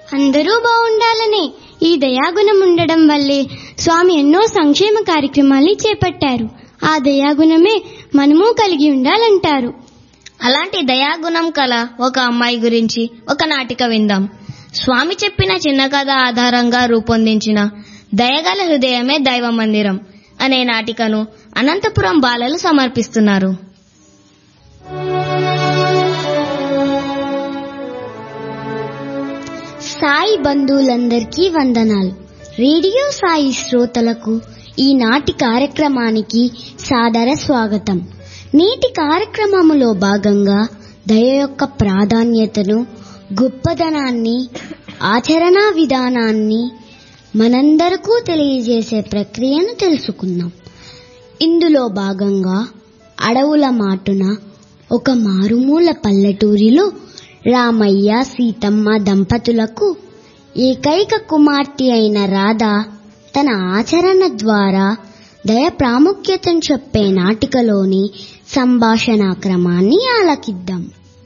అందరూ బాగుండాలని ఈ దయాగుణం ఉండడం వల్లే స్వామి ఎన్నో సంక్షేమ కార్యక్రమాల్ని చేపట్టారు ఆ దయాగుణమే మనము కలిగి ఉండాలంటారు అలాంటి దయాగుణం కల ఒక అమ్మాయి గురించి ఒక నాటిక విందాం స్వామి చెప్పిన చిన్న కథ ఆధారంగా రూపొందించిన దయగల హృదయమే దైవ మందిరం అనే నాటికను అనంతపురం బాలలు సమర్పిస్తున్నారు సాయి బంధువులందరికీ వందనాలు రేడియో సాయి శ్రోతలకు ఈనాటి కార్యక్రమానికి సాదర స్వాగతం నేటి కార్యక్రమములో భాగంగా దయ యొక్క ప్రాధాన్యతను గొప్పదనాన్ని ఆచరణా విధానాన్ని మనందరకు తెలియజేసే ప్రక్రియను తెలుసుకుందాం ఇందులో భాగంగా అడవుల మాటున ఒక మారుమూల పల్లెటూరిలో రామయ్య సీతమ్మ దంపతులకు ఏకైక కుమార్తె అయిన రాధ తన ఆచరణ ద్వారా దయ ప్రాముఖ్యతను చెప్పే నాటికలోని సంభాషణ క్రమాన్ని ఆలకిద్దాం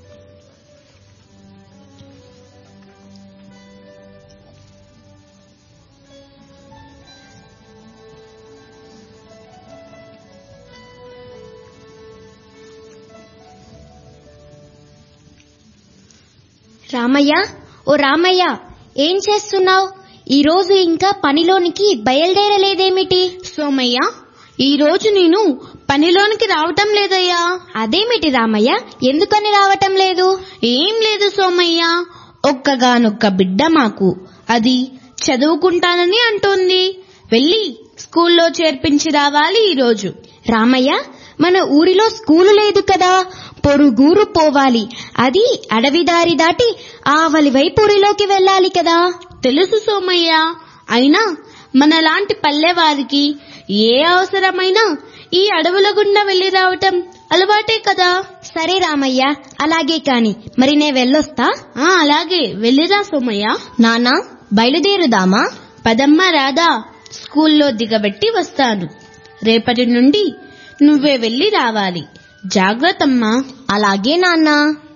రామయ్య ఓ రామయ్య ఏం చేస్తున్నావు ఈ రోజు ఇంకా పనిలోనికి బయలుదేరలేదేమిటి సోమయ్య ఈ రోజు నేను పనిలోనికి రావటం లేదయ్యా అదేమిటి రామయ్య ఎందుకని రావటం లేదు ఏం లేదు సోమయ్య ఒక్కగానొక్క బిడ్డ మాకు అది చదువుకుంటానని అంటోంది వెళ్ళి స్కూల్లో చేర్పించి రావాలి ఈ రోజు రామయ్య మన ఊరిలో స్కూలు లేదు కదా పొరుగురు పోవాలి అది అడవి దారి దాటి ఆవలి వైపు ఊరిలోకి వెళ్ళాలి కదా తెలుసు సోమయ్య అయినా మనలాంటి పల్లెవారికి ఏ అవసరమైనా ఈ అడవుల గుండా వెళ్లి రావటం అలవాటే కదా సరే రామయ్య అలాగే కాని మరి నే వెళ్ళొస్తా ఆ అలాగే వెళ్ళిరా సోమయ్య నాన్న బయలుదేరుదామా పదమ్మ రాదా స్కూల్లో దిగబెట్టి వస్తాను రేపటి నుండి నువ్వే వెళ్ళి రావాలి జాగ్రత్తమ్మా అలాగే నాన్న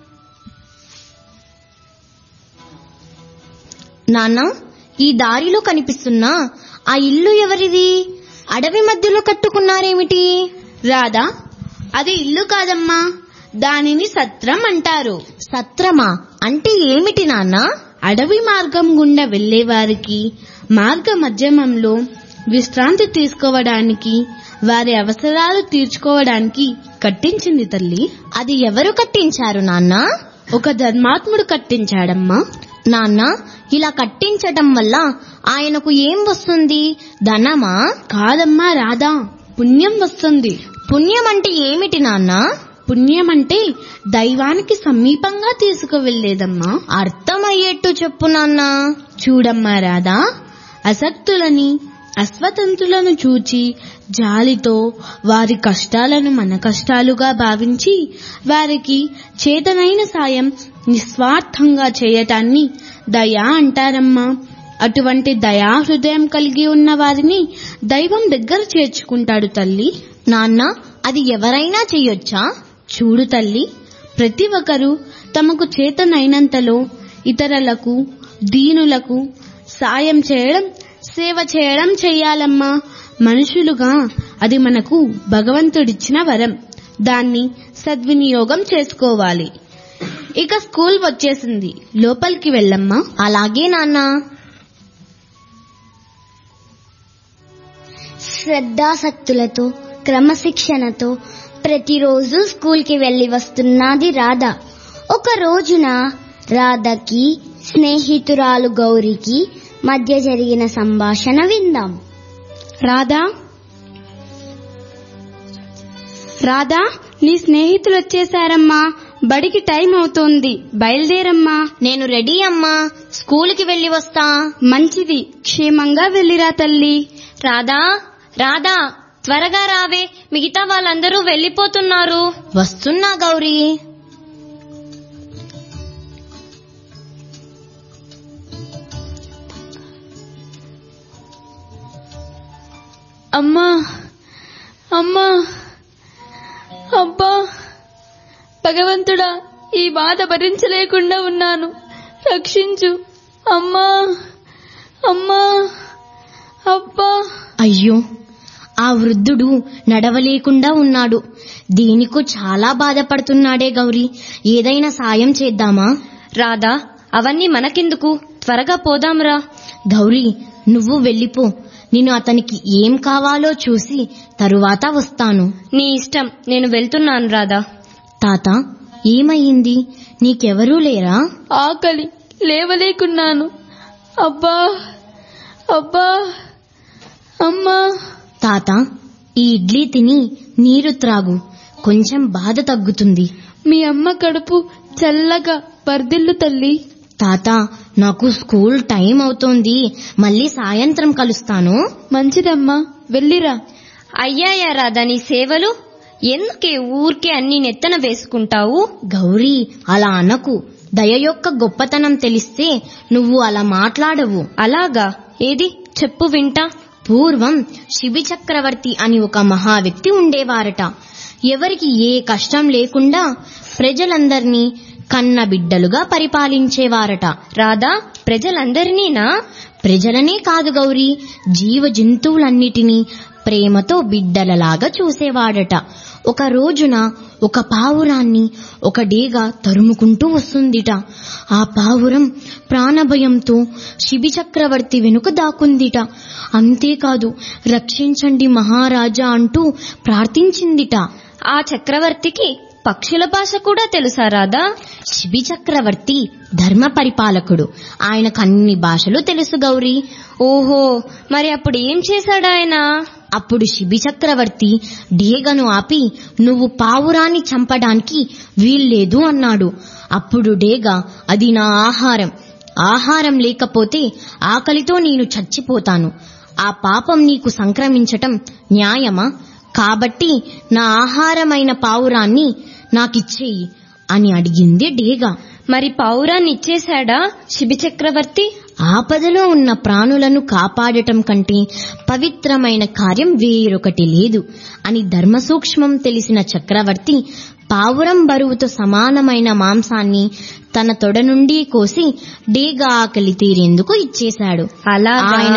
నాన్న ఈ దారిలో కనిపిస్తున్న ఆ ఇల్లు ఎవరిది అడవి మధ్యలో కట్టుకున్నారేమిటి రాదా అది ఇల్లు కాదమ్మా దానిని సత్రం అంటారు సత్రమా అంటే ఏమిటి నాన్న అడవి మార్గం గుండా వెళ్లే వారికి మార్గ మధ్యమంలో విశ్రాంతి తీసుకోవడానికి వారి అవసరాలు తీర్చుకోవడానికి కట్టించింది తల్లి అది ఎవరు కట్టించారు నాన్న ఒక ధర్మాత్ముడు కట్టించాడమ్మా నాన్న ఇలా కట్టించటం వల్ల ఆయనకు ఏం వస్తుంది ధనమా కాదమ్మా రాదా పుణ్యం వస్తుంది పుణ్యం అంటే ఏమిటి నాన్న పుణ్యం అంటే దైవానికి సమీపంగా తీసుకువెళ్లేదమ్మా అర్థమయ్యేట్టు చెప్పు నాన్న చూడమ్మా రాధా అసక్తులని అస్వతంతులను చూచి జాలితో వారి కష్టాలను మన కష్టాలుగా భావించి వారికి చేతనైన సాయం నిస్వార్థంగా చేయటాన్ని దయా అంటారమ్మా అటువంటి దయా హృదయం కలిగి ఉన్న వారిని దైవం దగ్గర చేర్చుకుంటాడు తల్లి నాన్న అది ఎవరైనా చెయ్యొచ్చా చూడు తల్లి ప్రతి ఒక్కరూ తమకు చేతనైనంతలో ఇతరులకు దీనులకు సాయం చేయడం సేవ చేయడం చెయ్యాలమ్మా మనుషులుగా అది మనకు భగవంతుడిచ్చిన వరం దాన్ని సద్వినియోగం చేసుకోవాలి ఇక స్కూల్ వచ్చేసింది లోపలికి వెళ్ళమ్మా అలాగే నాన్న శ్రద్ధాసక్తులతో క్రమశిక్షణతో ప్రతిరోజు స్కూల్కి వెళ్లి వస్తున్నది రాధ ఒక రోజున రాధకి స్నేహితురాలు గౌరికి మధ్య జరిగిన సంభాషణ విందాం రాధా రాధా నీ స్నేహితులు వచ్చేసారమ్మా బడికి టైం అవుతోంది బయలుదేరమ్మా నేను రెడీ అమ్మా స్కూల్కి వెళ్లి వస్తా మంచిది క్షేమంగా వెళ్ళిరా తల్లి రాధా రాధా త్వరగా రావే మిగతా వాళ్ళందరూ వెళ్ళిపోతున్నారు వస్తున్నా గౌరీ అమ్మా అమ్మా అబ్బా భగవంతుడా ఈ బాధ భరించలేకుండా ఉన్నాను రక్షించు అమ్మా అమ్మా అబ్బా అయ్యో ఆ వృద్ధుడు నడవలేకుండా ఉన్నాడు దీనికో చాలా బాధపడుతున్నాడే గౌరీ ఏదైనా సాయం చేద్దామా రాధా అవన్నీ మనకెందుకు త్వరగా పోదాంరా గౌరీ నువ్వు వెళ్ళిపో నేను అతనికి ఏం కావాలో చూసి తరువాత వస్తాను నీ ఇష్టం నేను వెళ్తున్నాను రాధా తాత ఏమయ్యింది నీకెవరూ లేరా ఆకలి లేవలేకున్నాను అబ్బా అబ్బా అమ్మా తాత ఈ ఇడ్లీ తిని నీరు త్రాగు కొంచెం బాధ తగ్గుతుంది మీ అమ్మ కడుపు చల్లగా పర్దిల్లు తల్లి తాత నాకు స్కూల్ టైం అవుతోంది మళ్ళీ సాయంత్రం కలుస్తాను మంచిదమ్మా వెళ్ళిరా అయ్యాయా రాధా నీ సేవలు ఎందుకే ఊరికే అన్ని నెత్తన వేసుకుంటావు గౌరీ అలా అనకు దయ యొక్క గొప్పతనం తెలిస్తే నువ్వు అలా మాట్లాడవు అలాగా ఏది చెప్పు వింటా పూర్వం శిబి చక్రవర్తి అని ఒక మహా వ్యక్తి ఉండేవారట ఎవరికి ఏ కష్టం లేకుండా ప్రజలందర్నీ కన్న బిడ్డలుగా పరిపాలించేవారట రాధా ప్రజలందరినీనా ప్రజలనే కాదు గౌరీ జీవ జంతువులన్నిటినీ ప్రేమతో బిడ్డలలాగా చూసేవాడట ఒక రోజున ఒక పావురాన్ని ఒక డేగ తరుముకుంటూ వస్తుందిట ఆ పావురం ప్రాణభయంతో శిబి చక్రవర్తి వెనుక దాక్కుందిట అంతేకాదు రక్షించండి మహారాజా అంటూ ప్రార్థించిందిట ఆ చక్రవర్తికి పక్షుల భాష కూడా తెలుసా రాధా శిబి చక్రవర్తి ధర్మ పరిపాలకుడు ఆయనకు అన్ని భాషలు తెలుసు గౌరీ ఓహో మరి అప్పుడు ఏం చేశాడు ఆయన అప్పుడు శిబి చక్రవర్తి డేగను ఆపి నువ్వు పావురాన్ని చంపడానికి వీల్లేదు అన్నాడు అప్పుడు డేగ అది నా ఆహారం ఆహారం లేకపోతే ఆకలితో నేను చచ్చిపోతాను ఆ పాపం నీకు సంక్రమించటం న్యాయమా కాబట్టి నా ఆహారమైన పావురాన్ని నాకిచ్చేయి అని అడిగింది డేగ మరి పావురాన్ని ఇచ్చేశాడా శిబి చక్రవర్తి ఆపదలో ఉన్న ప్రాణులను కాపాడటం కంటే పవిత్రమైన కార్యం వేరొకటి లేదు అని ధర్మసూక్ష్మం తెలిసిన చక్రవర్తి పావురం బరువుతో సమానమైన మాంసాన్ని తన తొడ నుండి కోసి డేగ ఆకలి తీరేందుకు ఇచ్చేశాడు అలా ఆయన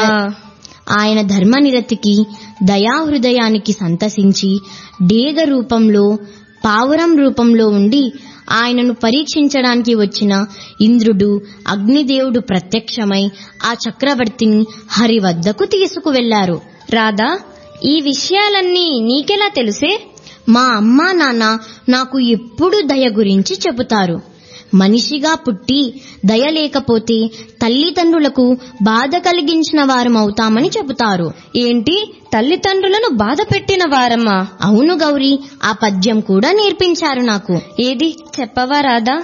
ఆయన ధర్మనిరతికి దయాహృదయానికి సంతసించి డేగ రూపంలో పావురం రూపంలో ఉండి ఆయనను పరీక్షించడానికి వచ్చిన ఇంద్రుడు అగ్నిదేవుడు ప్రత్యక్షమై ఆ చక్రవర్తిని హరి వద్దకు తీసుకువెళ్లారు రాధా ఈ విషయాలన్నీ నీకెలా తెలుసే మా అమ్మా నాన్న నాకు ఎప్పుడు దయ గురించి చెబుతారు మనిషిగా పుట్టి దయ లేకపోతే తల్లిదండ్రులకు బాధ కలిగించిన వారమవుతామని చెబుతారు ఏంటి తల్లిదండ్రులను బాధ పెట్టిన వారమ్మా అవును గౌరీ ఆ పద్యం కూడా నేర్పించారు నాకు ఏది చెప్పవా రాధా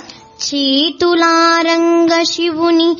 చేతులారంగ శివుని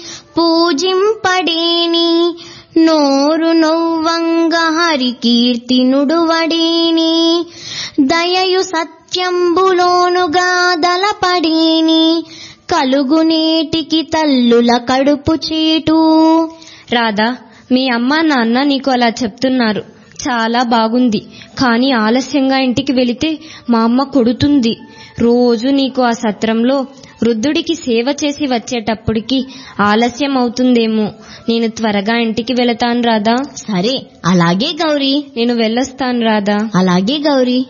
పూజింపడేని నోరు నొవ్వంగ హరి కీర్తి నుడువడేని దయయు సత్యంబులోనుగా దలపడేని కలుగునేటికి తల్లుల కడుపు చేటు రాధా మీ అమ్మ నాన్న నీకు అలా చెప్తున్నారు చాలా బాగుంది కానీ ఆలస్యంగా ఇంటికి వెళితే మా అమ్మ కొడుతుంది రోజు నీకు ఆ సత్రంలో వృద్ధుడికి సేవ చేసి వచ్చేటప్పటికి ఆలస్యం అవుతుందేమో నేను త్వరగా ఇంటికి వెళతాను రాధా సరే అలాగే గౌరీ నేను వెళ్ళొస్తాను రాధా అలాగే గౌరీ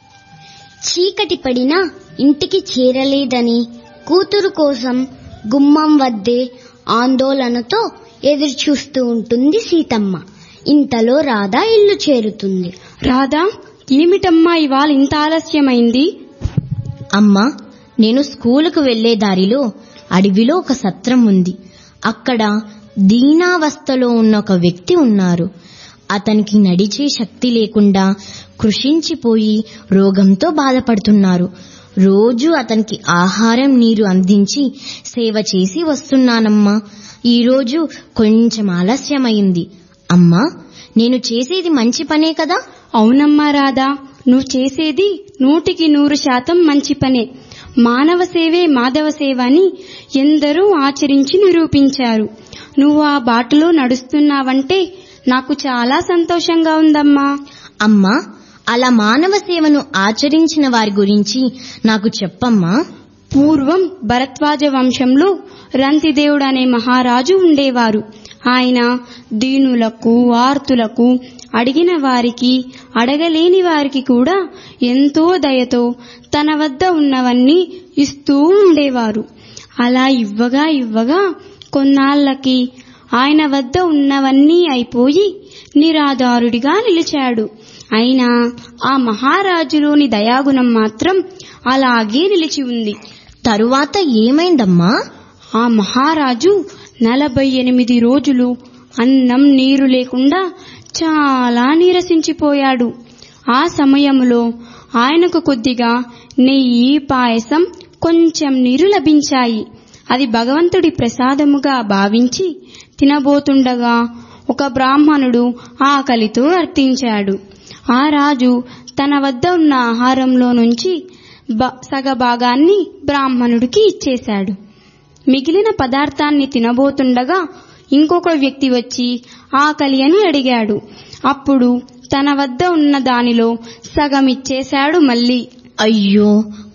చీకటి పడినా ఇంటికి చేరలేదని కూతురు కోసం గుమ్మం వద్దే ఆందోళనతో ఎదురుచూస్తూ ఉంటుంది సీతమ్మ ఇంతలో రాధా ఇల్లు చేరుతుంది రాధా ఏమిటమ్మా ఇవాళ ఇంత ఆలస్యమైంది అమ్మా నేను స్కూలుకు వెళ్లే దారిలో అడవిలో ఒక సత్రం ఉంది అక్కడ దీనావస్థలో ఉన్న ఒక వ్యక్తి ఉన్నారు అతనికి నడిచే శక్తి లేకుండా కృషించిపోయి రోగంతో బాధపడుతున్నారు రోజు అతనికి ఆహారం నీరు అందించి సేవ చేసి వస్తున్నానమ్మా ఈరోజు కొంచెం ఆలస్యమైంది అమ్మా నేను చేసేది మంచి పనే కదా అవునమ్మా రాధా నువ్వు చేసేది నూటికి నూరు శాతం మంచి పనే మానవ సేవే మాధవ సేవ అని ఎందరూ ఆచరించి నిరూపించారు నువ్వు ఆ బాటలో నడుస్తున్నావంటే నాకు చాలా సంతోషంగా ఉందమ్మా అమ్మా అలా మానవ సేవను ఆచరించిన వారి గురించి నాకు చెప్పమ్మా పూర్వం భరద్వాజ వంశంలో రంతిదేవుడు అనే మహారాజు ఉండేవారు ఆయన దీనులకు ఆర్తులకు అడిగిన వారికి అడగలేని వారికి కూడా ఎంతో దయతో తన వద్ద ఉన్నవన్నీ ఇస్తూ ఉండేవారు అలా ఇవ్వగా ఇవ్వగా కొన్నాళ్లకి ఆయన వద్ద ఉన్నవన్నీ అయిపోయి నిరాధారుడిగా నిలిచాడు అయినా ఆ మహారాజులోని దయాగుణం మాత్రం అలాగే నిలిచి ఉంది తరువాత ఏమైందమ్మా ఆ మహారాజు నలభై ఎనిమిది రోజులు అన్నం నీరు లేకుండా చాలా నీరసించిపోయాడు ఆ సమయంలో ఆయనకు కొద్దిగా నెయ్యి పాయసం కొంచెం నీరు లభించాయి అది భగవంతుడి ప్రసాదముగా భావించి తినబోతుండగా ఒక బ్రాహ్మణుడు ఆకలితో అర్థించాడు ఆ రాజు తన వద్ద ఉన్న ఆహారంలో నుంచి బ- సగభాగాన్ని బ్రాహ్మణుడికి ఇచ్చేశాడు మిగిలిన పదార్థాన్ని తినబోతుండగా ఇంకొక వ్యక్తి వచ్చి ఆకలి అని అడిగాడు అప్పుడు తన వద్ద ఉన్న దానిలో సగం ఇచ్చేశాడు మళ్ళీ అయ్యో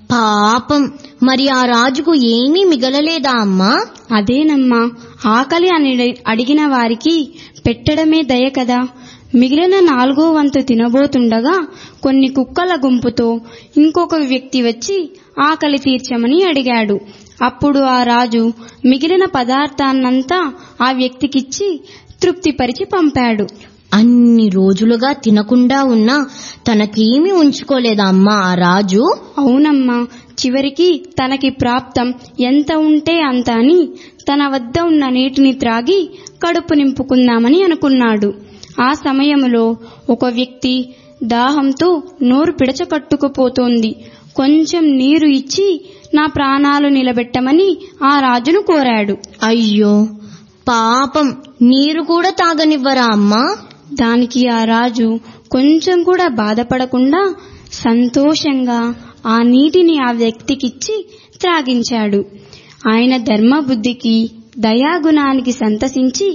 పాపం మరి ఆ రాజుకు ఏమీ మిగలలేదా అమ్మా అదేనమ్మా ఆకలి అని అడిగిన వారికి పెట్టడమే దయ కదా మిగిలిన నాలుగో వంతు తినబోతుండగా కొన్ని కుక్కల గుంపుతో ఇంకొక వ్యక్తి వచ్చి ఆకలి తీర్చమని అడిగాడు అప్పుడు ఆ రాజు మిగిలిన పదార్థాన్నంతా ఆ వ్యక్తికిచ్చి తృప్తిపరిచి పంపాడు అన్ని రోజులుగా తినకుండా ఉన్నా తనకేమీ ఉంచుకోలేదా అమ్మా ఆ రాజు అవునమ్మా చివరికి తనకి ప్రాప్తం ఎంత ఉంటే అంత అని తన వద్ద ఉన్న నీటిని త్రాగి కడుపు నింపుకుందామని అనుకున్నాడు ఆ సమయంలో ఒక వ్యక్తి దాహంతో నోరు పిడచకట్టుకుపోతోంది కొంచెం నీరు ఇచ్చి నా ప్రాణాలు నిలబెట్టమని ఆ రాజును కోరాడు అయ్యో పాపం నీరు కూడా తాగనివ్వరా అమ్మా దానికి ఆ రాజు కొంచెం కూడా బాధపడకుండా సంతోషంగా ఆ నీటిని ఆ వ్యక్తికిచ్చి త్రాగించాడు ఆయన ధర్మబుద్ధికి దయాగుణానికి సంతసించి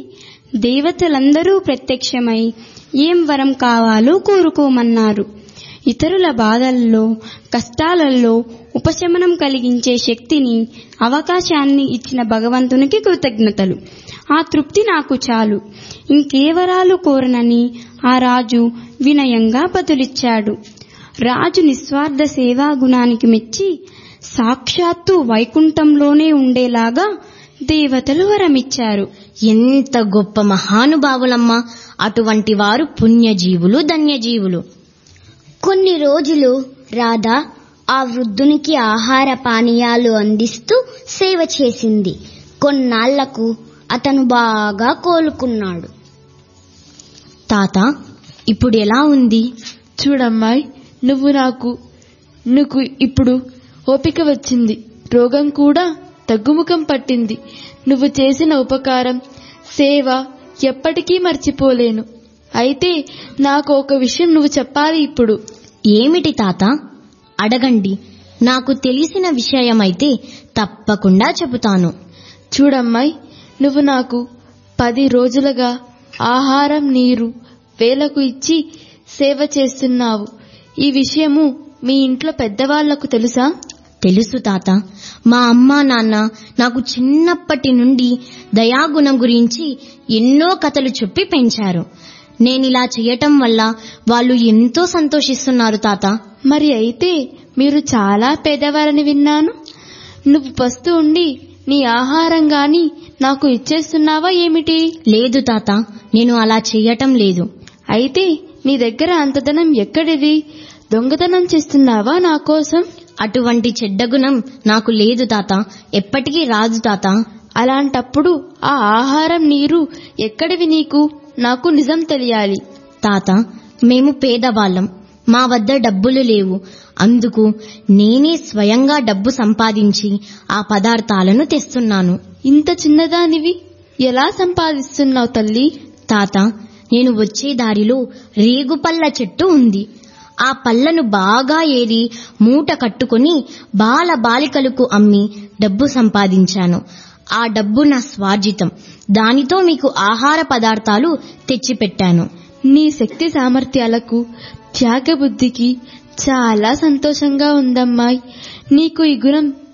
దేవతలందరూ ప్రత్యక్షమై ఏం వరం కావాలో కోరుకోమన్నారు ఇతరుల బాధల్లో కష్టాలలో ఉపశమనం కలిగించే శక్తిని అవకాశాన్ని ఇచ్చిన భగవంతునికి కృతజ్ఞతలు ఆ తృప్తి నాకు చాలు ఇంకేవరాలు కోరనని ఆ రాజు వినయంగా బదులిచ్చాడు రాజు నిస్వార్థ సేవా గుణానికి మెచ్చి సాక్షాత్తు వైకుంఠంలోనే ఉండేలాగా దేవతలు వరమిచ్చారు ఎంత గొప్ప మహానుభావులమ్మా అటువంటి వారు పుణ్యజీవులు ధన్యజీవులు కొన్ని రోజులు రాధ ఆ వృద్ధునికి ఆహార పానీయాలు అందిస్తూ సేవ చేసింది కొన్నాళ్లకు అతను బాగా కోలుకున్నాడు తాత ఇప్పుడు ఎలా ఉంది చూడమ్మాయి నువ్వు నాకు నీకు ఇప్పుడు ఓపిక వచ్చింది రోగం కూడా తగ్గుముఖం పట్టింది నువ్వు చేసిన ఉపకారం సేవ ఎప్పటికీ మర్చిపోలేను అయితే నాకు ఒక విషయం నువ్వు చెప్పాలి ఇప్పుడు ఏమిటి తాత అడగండి నాకు తెలిసిన విషయమైతే తప్పకుండా చెబుతాను చూడమ్మాయి నువ్వు నాకు పది రోజులుగా ఆహారం నీరు వేలకు ఇచ్చి సేవ చేస్తున్నావు ఈ విషయము మీ ఇంట్లో పెద్దవాళ్లకు తెలుసా తెలుసు తాత మా అమ్మా నాన్న నాకు చిన్నప్పటి నుండి దయాగుణం గురించి ఎన్నో కథలు చెప్పి పెంచారు నేనిలా చేయటం వల్ల వాళ్ళు ఎంతో సంతోషిస్తున్నారు తాత మరి అయితే మీరు చాలా పేదవారని విన్నాను నువ్వు పస్తు ఉండి నీ ఆహారం గాని నాకు ఇచ్చేస్తున్నావా ఏమిటి లేదు తాత నేను అలా చెయ్యటం లేదు అయితే నీ దగ్గర అంతధనం ఎక్కడిది దొంగతనం చేస్తున్నావా నా కోసం అటువంటి చెడ్డ గుణం నాకు లేదు తాత ఎప్పటికీ రాదు తాత అలాంటప్పుడు ఆ ఆహారం నీరు ఎక్కడివి నీకు నాకు నిజం తెలియాలి తాత మేము పేదవాళ్ళం మా వద్ద డబ్బులు లేవు అందుకు నేనే స్వయంగా డబ్బు సంపాదించి ఆ పదార్థాలను తెస్తున్నాను ఇంత చిన్నదానివి ఎలా సంపాదిస్తున్నావు తల్లి తాత నేను వచ్చే దారిలో రేగుపల్ల చెట్టు ఉంది ఆ పళ్ళను బాగా ఏరి మూట కట్టుకొని బాల బాలికలకు అమ్మి డబ్బు సంపాదించాను ఆ డబ్బు నా స్వార్జితం దానితో మీకు ఆహార పదార్థాలు తెచ్చిపెట్టాను నీ శక్తి సామర్థ్యాలకు త్యాగబుద్ధికి చాలా సంతోషంగా ఉందమ్మాయి నీకు ఈ గుణం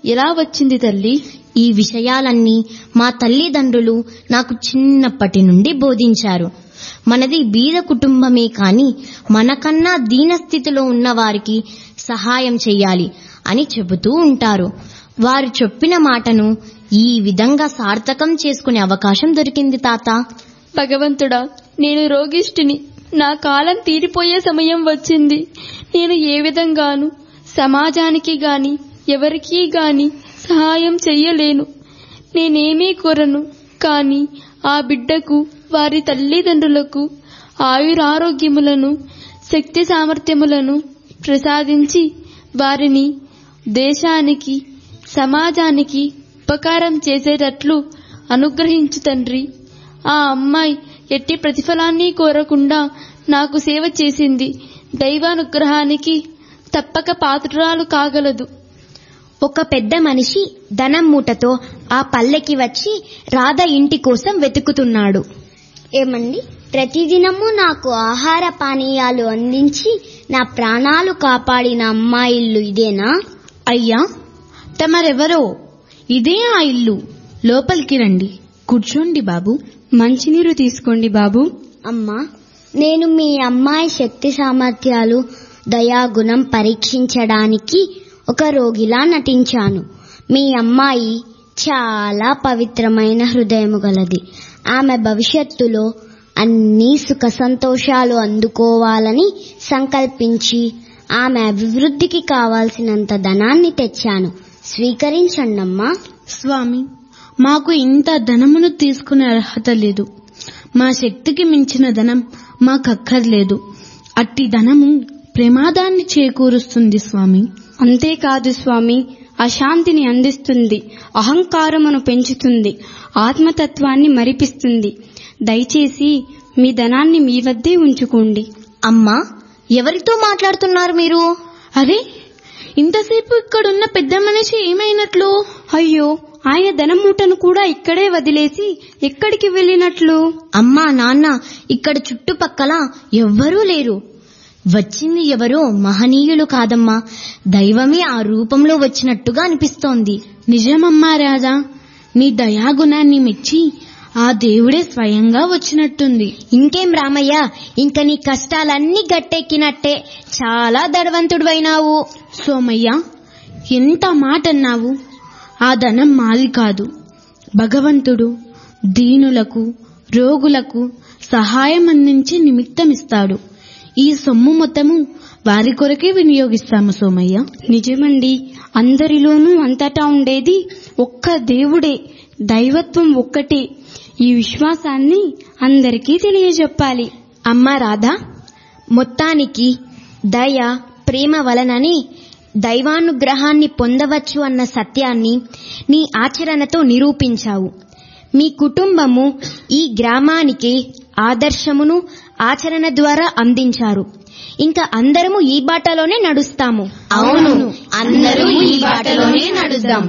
ఎలా వచ్చింది తల్లి ఈ విషయాలన్నీ మా తల్లిదండ్రులు నాకు చిన్నప్పటి నుండి బోధించారు మనది బీద కుటుంబమే కాని మనకన్నా దీనస్థితిలో ఉన్న వారికి సహాయం చెయ్యాలి అని చెబుతూ ఉంటారు వారు చెప్పిన మాటను ఈ విధంగా సార్థకం చేసుకునే అవకాశం దొరికింది తాత భగవంతుడా నేను రోగిష్టిని నా కాలం తీరిపోయే సమయం వచ్చింది నేను ఏ విధంగాను సమాజానికి గాని ఎవరికీ గాని సహాయం చెయ్యలేను నేనేమీ కోరను కాని ఆ బిడ్డకు వారి తల్లిదండ్రులకు ఆయురారోగ్యములను శక్తి సామర్థ్యములను ప్రసాదించి వారిని దేశానికి సమాజానికి ఉపకారం చేసేటట్లు అనుగ్రహించు తండ్రి ఆ అమ్మాయి ఎట్టి ప్రతిఫలాన్ని కోరకుండా నాకు సేవ చేసింది దైవానుగ్రహానికి తప్పక పాత్రురాలు కాగలదు ఒక పెద్ద మనిషి ధనం మూటతో ఆ పల్లెకి వచ్చి రాధ ఇంటి కోసం వెతుకుతున్నాడు ఏమండి ప్రతిదినము నాకు ఆహార పానీయాలు అందించి నా ప్రాణాలు కాపాడిన అమ్మాయిల్లు ఇదేనా అయ్యా తమరెవరో ఇదే ఆ ఇల్లు లోపలికి రండి కూర్చోండి బాబు మంచినీరు తీసుకోండి బాబు అమ్మా నేను మీ అమ్మాయి శక్తి సామర్థ్యాలు దయాగుణం పరీక్షించడానికి ఒక రోగిలా నటించాను మీ అమ్మాయి చాలా పవిత్రమైన హృదయము గలది ఆమె భవిష్యత్తులో అన్ని సుఖ సంతోషాలు అందుకోవాలని సంకల్పించి ఆమె అభివృద్ధికి కావాల్సినంత ధనాన్ని తెచ్చాను స్వీకరించండమ్మా స్వామి మాకు ఇంత ధనమును తీసుకునే అర్హత లేదు మా శక్తికి మించిన ధనం మాకక్కర్లేదు అట్టి ధనము ప్రమాదాన్ని చేకూరుస్తుంది స్వామి అంతేకాదు స్వామి అశాంతిని అందిస్తుంది అహంకారమును పెంచుతుంది ఆత్మతత్వాన్ని మరిపిస్తుంది దయచేసి మీ ధనాన్ని మీ వద్దే ఉంచుకోండి అమ్మా ఎవరితో మాట్లాడుతున్నారు మీరు అరే ఇంతసేపు ఇక్కడున్న పెద్ద మనిషి ఏమైనట్లు అయ్యో ఆయన ధనమూటను కూడా ఇక్కడే వదిలేసి ఎక్కడికి వెళ్ళినట్లు అమ్మా నాన్న ఇక్కడ చుట్టుపక్కల ఎవ్వరూ లేరు వచ్చింది ఎవరో మహనీయులు కాదమ్మా దైవమే ఆ రూపంలో వచ్చినట్టుగా అనిపిస్తోంది నిజమమ్మా రాజా నీ దయాగుణాన్ని మెచ్చి ఆ దేవుడే స్వయంగా వచ్చినట్టుంది ఇంకేం రామయ్య ఇంక నీ కష్టాలన్నీ గట్టెక్కినట్టే చాలా ధనవంతుడివైనావు సోమయ్య ఎంత మాట అన్నావు ఆ ధనం మాది కాదు భగవంతుడు దీనులకు రోగులకు సహాయం అందించి నిమిత్తమిస్తాడు ఈ సొమ్ము మొత్తము వారి కొరకే వినియోగిస్తాము సోమయ్య నిజమండి అందరిలోనూ అంతటా ఉండేది ఒక్క దేవుడే దైవత్వం ఒక్కటే ఈ విశ్వాసాన్ని అందరికీ తెలియజెప్పాలి అమ్మా రాధా మొత్తానికి దయ ప్రేమ వలనని దైవానుగ్రహాన్ని పొందవచ్చు అన్న సత్యాన్ని నీ ఆచరణతో నిరూపించావు మీ కుటుంబము ఈ గ్రామానికి ఆదర్శమును ఆచరణ ద్వారా అందించారు ఇంకా అందరము ఈ బాటలోనే నడుస్తాము అవును అందరూ ఈ బాటలోనే నడుద్దాం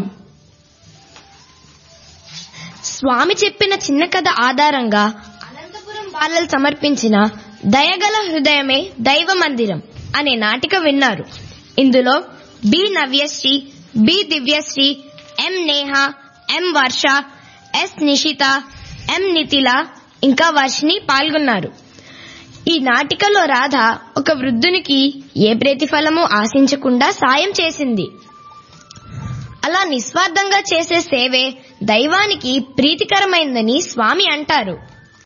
స్వామి చెప్పిన చిన్న కథ ఆధారంగా అనంతపురం బాలలు సమర్పించిన దయగల హృదయమే దైవ మందిరం అనే నాటిక విన్నారు ఇందులో B Navyasri B Divyasri M Neha M Varsha S Nishita M Nithila ఇంకా వర్షిని పాల్గొన్నారు ఈ నాటికలో రాధ ఒక వృద్ధునికి ఏ ప్రతిఫలము ఆశించకుండా సాయం చేసింది అలా నిస్వార్థంగా చేసే సేవే దైవానికి ప్రీతికరమైందని స్వామి అంటారు